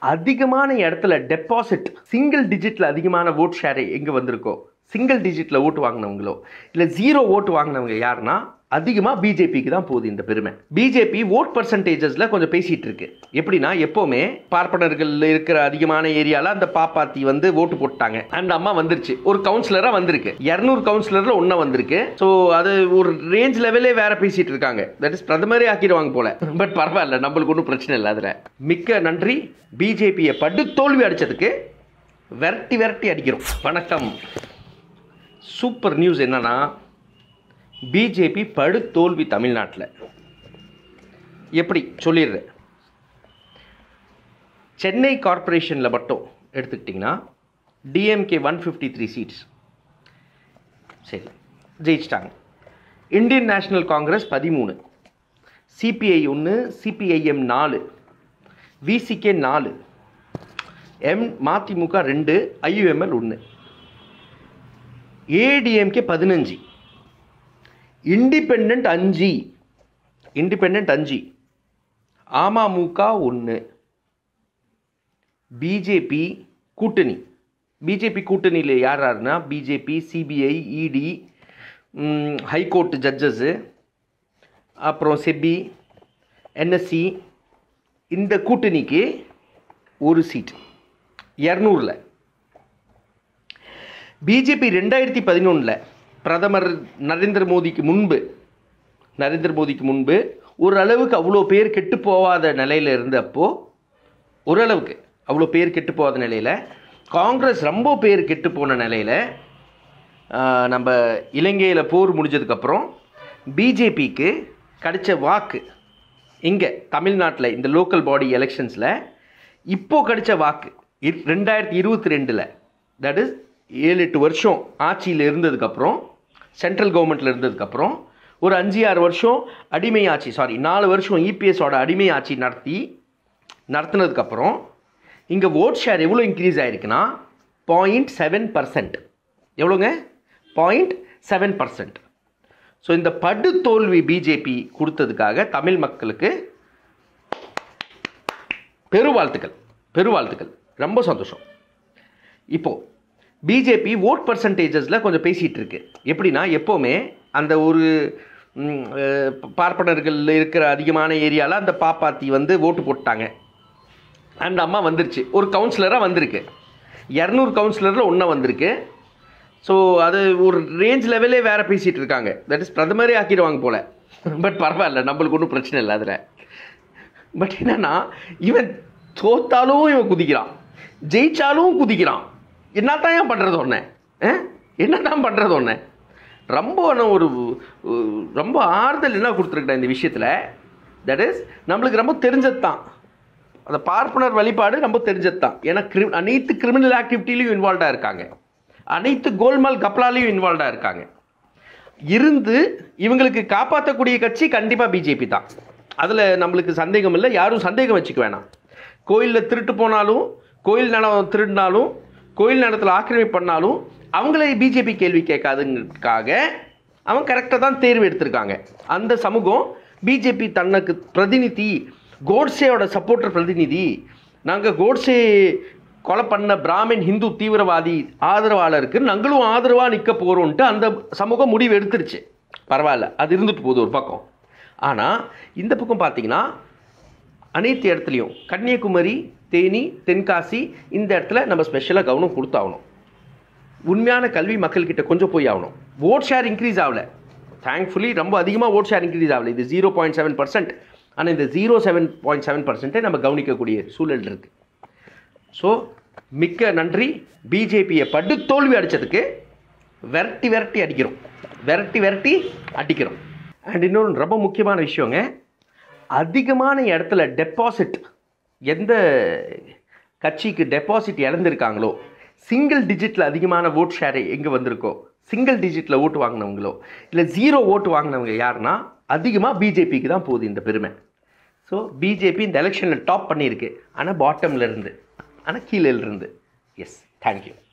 அதிகமான இடத்துல deposit single டிஜிட்டில் அதிகமான ஓட் ஷேர் எங்கே வந்திருக்கோ சிங்கிள் டிஜிட்டில் ஓட்டு வாங்கினவங்களோ இல்லை ஜீரோ ஓட்டு வாங்கினவங்க யாருன்னா அதிகமாக பிஜேபிக்கு தான் போகுது இந்த பெருமை பிஜேபி ஓட் பர்சன்டேஜஸில் கொஞ்சம் பேசிகிட்டு இருக்கு எப்படின்னா எப்போவுமே பார்ப்பனர்கள் இருக்கிற அதிகமான ஏரியாவில் அந்த பாப்பாத்தி வந்து ஓட்டு போட்டாங்க அந்த அம்மா வந்துருச்சு ஒரு கவுன்சிலராக வந்திருக்கு இரநூறு கவுன்சிலரில் ஒன்றா வந்திருக்கு ஸோ அது ஒரு ரேஞ்ச் லெவலே வேற பேசிகிட்டு இருக்காங்க தட் இஸ் பிரதமரே ஆக்கிடுவாங்க போல பட் பரவாயில்ல நம்மளுக்கு ஒன்றும் பிரச்சனை இல்லை அதில் மிக்க நன்றி பிஜேபியை படு தோல்வி அடித்ததுக்கு விரட்டி விரட்டி அடிக்கிறோம் வணக்கம் சூப்பர் நியூஸ் என்னன்னா பிஜேபி படு தோல்வி தமிழ்நாட்டில் எப்படி சொல்லிடுறேன் சென்னை கார்ப்பரேஷனில் மட்டும் எடுத்துக்கிட்டிங்கன்னா DMK one fifty three seats சரி ஜெயிச்சிட்டாங்க இந்தியன் நேஷனல் காங்கிரஸ் பதிமூணு சிபிஐ ஒன்று சிபிஐஎம் நாலு விசிகே நாலு எம் மதிமுக ரெண்டு ஐயுஎம்எல் ஒன்று ஏடிஎம்கே பதினஞ்சு இண்டிபெண்ட் அஞ்சு இண்டிபெண்ட் அஞ்சு அமமுக ஒன்று பிஜேபி கூட்டணி பிஜேபி கூட்டணியில் யார் யாருன்னா BJP CBI ED high court judges அப்புறம் செபி என்எஸ்சி இந்த கூட்டணிக்கு ஒரு சீட் இரநூறுல பிஜேபி ரெண்டாயிரத்தி பதினொன்றில் பிரதமர் நரேந்திர மோடிக்கு முன்பு நரேந்திர மோடிக்கு முன்பு ஓரளவுக்கு அவ்வளோ பேர் கெட்டு போகாத நிலையில் இருந்தப்போ ஓரளவுக்கு அவ்வளோ பேர் கெட்டு போகாத நிலையில் காங்கிரஸ் ரொம்ப பேர் கெட்டு போன நிலையில் நம்ம இலங்கையில் போர் முடிஞ்சதுக்கப்புறம் பிஜேபிக்கு கிடைச்ச வாக்கு இங்கே தமிழ்நாட்டில் இந்த லோக்கல் பாடி எலெக்ஷன்ஸில் இப்போது கிடைச்ச வாக்கு இர்- ரெண்டாயிரத்தி இருபத்தி ரெண்டில் தட் இஸ் ஏழு எட்டு வருஷம் ஆட்சியில் இருந்ததுக்கப்புறம் சென்ட்ரல் கவர்மெண்ட்டில் இருந்ததுக்கப்புறம் ஒரு அஞ்சு ஆறு வருஷம் அடிமை ஆட்சி சாரி நாலு வருஷம் இபிஎஸோட அடிமை ஆட்சி நடத்தி நடத்துனதுக்கப்புறம் இங்கே ஓட் ஷேர் எவ்வளோ இன்க்ரீஸ் ஆயிருக்குன்னா பாயிண்ட் செவன் பர்சன்ட் எவ்வளோங்க பாயிண்ட் செவன் பர்சன்ட் ஸோ இந்த படு தோல்வி பிஜேபி கொடுத்ததுக்காக தமிழ் மக்களுக்கு பெருவாழ்த்துக்கள் பெருவாழ்த்துக்கள் ரொம்ப சந்தோஷம் இப்போ பிஜேபி ஓட் பர்சன்டேஜஸில் கொஞ்சம் பேசிகிட்டு இருக்கு எப்படின்னா எப்போவுமே அந்த ஒரு ம், அஹ், பார்ப்பனர்கள் இருக்கிற அதிகமான ஏரியாவில் அந்த பாப்பாத்தி வந்து ஓட்டு போட்டாங்க அந்த அம்மா வந்துருச்சு ஒரு கவுன்சிலராக வந்திருக்கு இரநூறு கவுன்சிலரில் ஒன்றா வந்திருக்கு ஸோ அது ஒரு ரேஞ்ச் லெவலே வேற பேசிகிட்டு இருக்காங்க தட் இஸ் பிரதமரே ஆக்கிடுவாங்க போல பட் பரவாயில்ல நம்மளுக்கு ஒன்றும் பிரச்சனை இல்லை அதில் பட் என்னன்னா இவன் தோத்தாலும் இவன் குதிக்கிறான் ஜெயிச்சாலும் குதிக்கிறான் என்னத்தான் ஏன் பண்ணுறது ஒன்று என்னதான் பண்ணுறது ஒன்று ரொம்ப நான் ஒரு அஹ், ரொம்ப ஆறுதல் என்ன கொடுத்துருக்கேன் இந்த விஷயத்தில் தட் இஸ் நம்மளுக்கு ரொம்ப தெரிஞ்சது தான் அந்த பார்ப்பனர் வழிபாடு ரொம்ப தெரிஞ்சது தான் ஏன்னா கிரி அனைத்து கிரிமினல் ஆக்டிவிட்டிலையும் இன்வால்வ்டாக இருக்காங்க அனைத்து கோல்மால் கப்லாலையும் இன்வால்வ்டாக இருக்காங்க இருந்து இவங்களுக்கு காப்பாற்றக்கூடிய கட்சி கண்டிப்பாக பிஜேபி தான் அதில் நம்மளுக்கு சந்தேகம் இல்லை யாரும் சந்தேகம் வச்சுக்க வேணாம் கோயிலில் திருட்டு போனாலும் கோயில் நிலம் திருடினாலும் கோயில் நிலத்தில் ஆக்கிரமிப்பு பண்ணாலும் அவங்கள பிஜேபி கேள்வி கேட்காதுங்கிறதுக்காக அவன் கரெக்டாக தான் தேர்வு எடுத்திருக்காங்க அந்த சமூகம் பிஜேபி தனக்கு பிரதிநிதி கோட்ஸேயோட சப்போர்ட்டர் பிரதிநிதி நாங்கள் கோட்ஸே கொலை பண்ண பிராமின் ஹிந்து தீவிரவாதி ஆதரவாளருக்கு நாங்களும் ஆதரவாக நிற்க போகிறோன்ட்டு அந்த சமூகம் முடிவு எடுத்துருச்சு பரவாயில்ல அது இருந்துட்டு போகுது ஒரு பக்கம் ஆனால் இந்த பக்கம் பார்த்தீங்கன்னா அனைத்து இடத்துலையும் கன்னியாகுமரி தேனி தென்காசி இந்த இடத்துல நம்ம ஸ்பெஷலாக கவனம் கொடுத்தாகணும் உண்மையான கல்வி மக்கள்கிட்ட கொஞ்சம் போய் ஆகணும் ஓட் ஷேர் இன்க்ரீஸ் ஆகல தேங்க்ஃபுல்லி ரொம்ப அதிகமாக ஓட் ஷேர் இன்க்ரீஸ் ஆகல இது ஜீரோ பாயிண்ட் செவன் பர்சன்ட் ஆனால் இந்த ஜீரோ செவன் பாயிண்ட் செவன் பர்சன்ட்டை நம்ம கவனிக்கக்கூடிய சூழல் இருக்குது ஸோ மிக்க நன்றி பிஜேபியை படு தோல்வி அடித்ததுக்கு விரட்டி விரட்டி அடிக்கிறோம் விரட்டி விரட்டி அடிக்கிறோம் அண்ட் இன்னொன்று ரொம்ப முக்கியமான விஷயங்க அதிகமான இடத்துல டெபாசிட் எந்த கட்சிக்கு டெபாசிட் இழந்திருக்காங்களோ சிங்கிள் டிஜிட்டில் அதிகமான ஓட் ஷேர் எங்கே வந்திருக்கோ சிங்கிள் டிஜிட்டில் ஓட்டு வாங்கினவங்களோ இல்லை ஜீரோ ஓட்டு வாங்கினவங்க யாருன்னா அதிகமாக பிஜேபிக்கு தான் போகுது இந்த பெருமை ஸோ பிஜேபி இந்த எலெக்ஷனில் டாப் பண்ணியிருக்கு ஆனால் பாட்டமில் இருந்து ஆனால் கீழே இருந்து எஸ் தேங்க்யூ